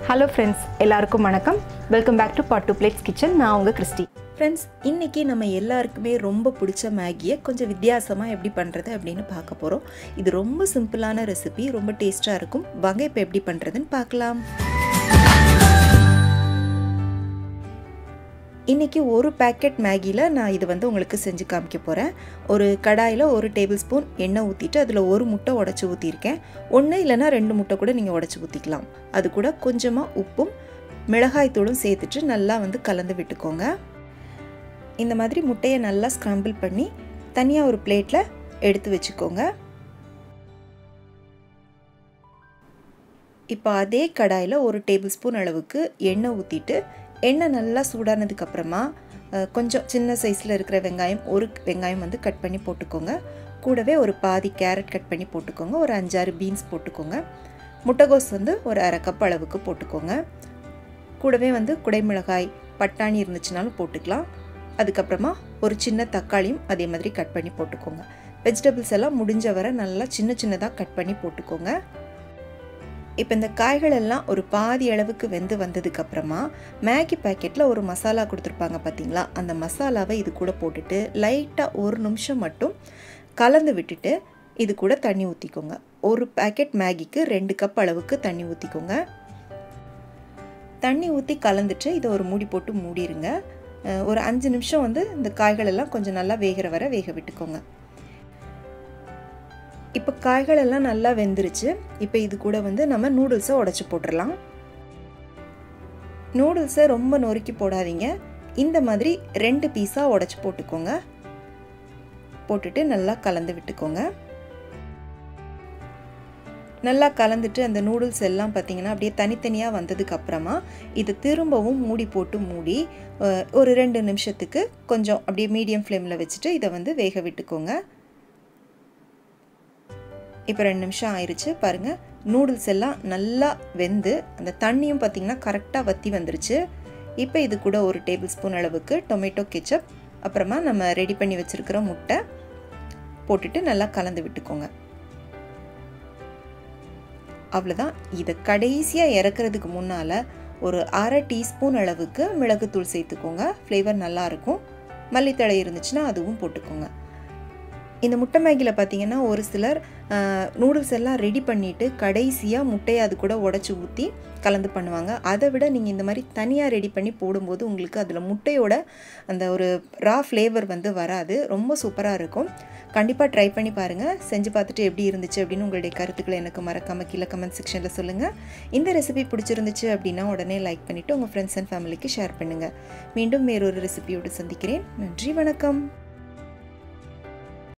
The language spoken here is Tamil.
ஹலோ ஃப்ரெண்ட்ஸ் எல்லாருக்கும் வணக்கம் welcome back to pot to plates kitchen நான் உங்கள் கிறிஸ்டி ஃப்ரெண்ட்ஸ் இன்றைக்கி நம்ம எல்லாருக்குமே ரொம்ப பிடிச்ச மேகியை கொஞ்சம் வித்தியாசமாக எப்படி பண்ணுறது அப்படின்னு பார்க்க போகிறோம் இது ரொம்ப சிம்பிளான ரெசிபி ரொம்ப டேஸ்ட்டாக இருக்கும் வாங்க இப்போ எப்படி பண்ணுறதுன்னு பார்க்கலாம் இன்றைக்கி ஒரு பேக்கெட் மேகியில் நான் இது வந்து உங்களுக்கு செஞ்சு காமிக்க போகிறேன் ஒரு கடாயில் ஒரு டேபிள் ஸ்பூன் எண்ணெய் ஊற்றிட்டு அதில் ஒரு முட்டை உடச்சி ஊற்றிருக்கேன் ஒன்று இல்லைனா ரெண்டு முட்டை கூட நீங்கள் உடச்சி ஊற்றிக்கலாம் அது கூட கொஞ்சமாக உப்பும் மிளகாய் தூளும் சேர்த்துட்டு நல்லா வந்து கலந்து விட்டுக்கோங்க இந்த மாதிரி முட்டையை நல்லா ஸ்க்ரம்பிள் பண்ணி தனியாக ஒரு பிளேட்டில் எடுத்து வச்சுக்கோங்க இப்போ அதே கடாயில் ஒரு டேபிள் ஸ்பூன் அளவுக்கு எண்ணெய் ஊற்றிட்டு எண்ணெய் நல்லா சூடானதுக்கப்புறமா கொஞ்சம் சின்ன சைஸில் இருக்கிற வெங்காயம் ஒரு வெங்காயம் வந்து கட் பண்ணி போட்டுக்கோங்க கூடவே ஒரு பாதி கேரட் கட் பண்ணி போட்டுக்கோங்க ஒரு அஞ்சாறு பீன்ஸ் போட்டுக்கோங்க முட்டைகோஸ் வந்து ஒரு அரை கப் அளவுக்கு போட்டுக்கோங்க கூடவே வந்து குடைமிளகாய் பட்டாணி இருந்துச்சுனாலும் போட்டுக்கலாம் அதுக்கப்புறமா ஒரு சின்ன தக்காளியும் அதே மாதிரி கட் பண்ணி போட்டுக்கோங்க வெஜிடபிள்ஸ் எல்லாம் முடிஞ்ச வரை நல்லா சின்ன சின்னதாக கட் பண்ணி போட்டுக்கோங்க இப்போ இந்த காய்கள் எல்லாம் ஒரு பாதி அளவுக்கு வெந்து வந்ததுக்கப்புறமா மேகி பேக்கெட்டில் ஒரு மசாலா கொடுத்துருப்பாங்க பார்த்தீங்களா அந்த மசாலாவை இது கூட போட்டுட்டு லைட்டாக ஒரு நிமிஷம் மட்டும் கலந்து விட்டுட்டு இது கூட தண்ணி ஊற்றிக்கோங்க ஒரு பேக்கெட் மேகிக்கு ரெண்டு கப் அளவுக்கு தண்ணி ஊற்றிக்கோங்க தண்ணி ஊற்றி கலந்துட்டு இதை ஒரு மூடி போட்டு மூடிடுங்க ஒரு அஞ்சு நிமிஷம் வந்து இந்த காய்கள் எல்லாம் கொஞ்சம் நல்லா வேகிற வர வேக விட்டுக்கோங்க இப்போ காய்கள் எல்லாம் நல்லா வெந்துருச்சு இப்போ இது கூட வந்து நம்ம நூடுல்ஸை உடச்சி போட்டுடலாம் நூடுல்ஸை ரொம்ப நொறுக்கி போடாதீங்க இந்த மாதிரி ரெண்டு பீஸாக உடச்சி போட்டுக்கோங்க போட்டுட்டு நல்லா கலந்து விட்டுக்கோங்க நல்லா கலந்துட்டு அந்த நூடுல்ஸ் எல்லாம் பார்த்தீங்கன்னா அப்படியே தனித்தனியாக வந்ததுக்கு அப்புறமா இது திரும்பவும் மூடி போட்டு மூடி ஒரு ரெண்டு நிமிஷத்துக்கு கொஞ்சம் அப்படியே மீடியம் ஃப்ளேமில் வச்சுட்டு இதை வந்து வேக விட்டுக்கோங்க இப்போ ரெண்டு நிமிஷம் ஆயிடுச்சு பாருங்கள் நூடுல்ஸ் எல்லாம் நல்லா வெந்து அந்த தண்ணியும் பார்த்திங்கன்னா கரெக்டாக வற்றி வந்துருச்சு இப்போ இது கூட ஒரு டேபிள் ஸ்பூன் அளவுக்கு டொமேட்டோ கெச்சப் அப்புறமா நம்ம ரெடி பண்ணி வச்சுருக்கிற முட்டை போட்டுட்டு நல்லா கலந்து விட்டுக்கோங்க அவ்வளோதான் இதை கடைசியாக இறக்குறதுக்கு முன்னால் ஒரு அரை டீஸ்பூன் அளவுக்கு மிளகுத்தூள் சேர்த்துக்கோங்க ஃப்ளேவர் நல்லாயிருக்கும் மல்லித்தழை இருந்துச்சுன்னா அதுவும் போட்டுக்கோங்க இந்த முட்டை மேகியில் பார்த்தீங்கன்னா ஒரு சிலர் நூடுல்ஸ் எல்லாம் ரெடி பண்ணிவிட்டு கடைசியாக முட்டையை அது கூட உடச்சி ஊற்றி கலந்து பண்ணுவாங்க அதை விட நீங்கள் இந்த மாதிரி தனியாக ரெடி பண்ணி போடும்போது உங்களுக்கு அதில் முட்டையோட அந்த ஒரு ரா ஃப்ளேவர் வந்து வராது ரொம்ப சூப்பராக இருக்கும் கண்டிப்பாக ட்ரை பண்ணி பாருங்கள் செஞ்சு பார்த்துட்டு எப்படி இருந்துச்சு அப்படின்னு உங்களுடைய கருத்துக்களை எனக்கு மறக்காமல் கீழே கமெண்ட் செக்ஷனில் சொல்லுங்கள் இந்த ரெசிபி பிடிச்சிருந்துச்சு அப்படின்னா உடனே லைக் பண்ணிவிட்டு உங்கள் ஃப்ரெண்ட்ஸ் அண்ட் ஃபேமிலிக்கு ஷேர் பண்ணுங்கள் மீண்டும் வேறொரு ரெசிபியோடு சந்திக்கிறேன் நன்றி வணக்கம்